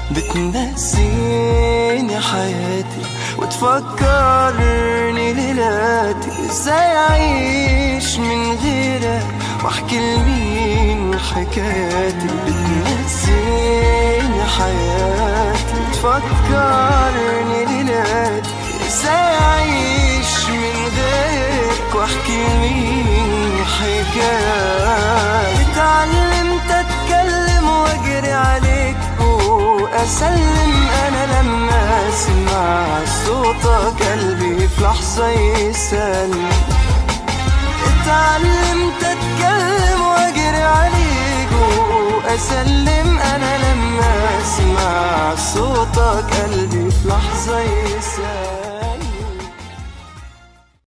بتنسيني حياتي وتفكرني ليلاتي ازاي اعيش من غيرك واحكي لمين حكاياتي بتنسيني حياتي وتفكرني ليلاتي ازاي اعيش من غيرك واحكي لمين حكاياتي اتعلمت اتكلم واجري عليك واسلم انا لما اسمع صوتك قلبي في لحظه يسلم اتعلمت اتكلم واجري عليك واسلم انا لما اسمع صوتك قلبي في لحظه يسلم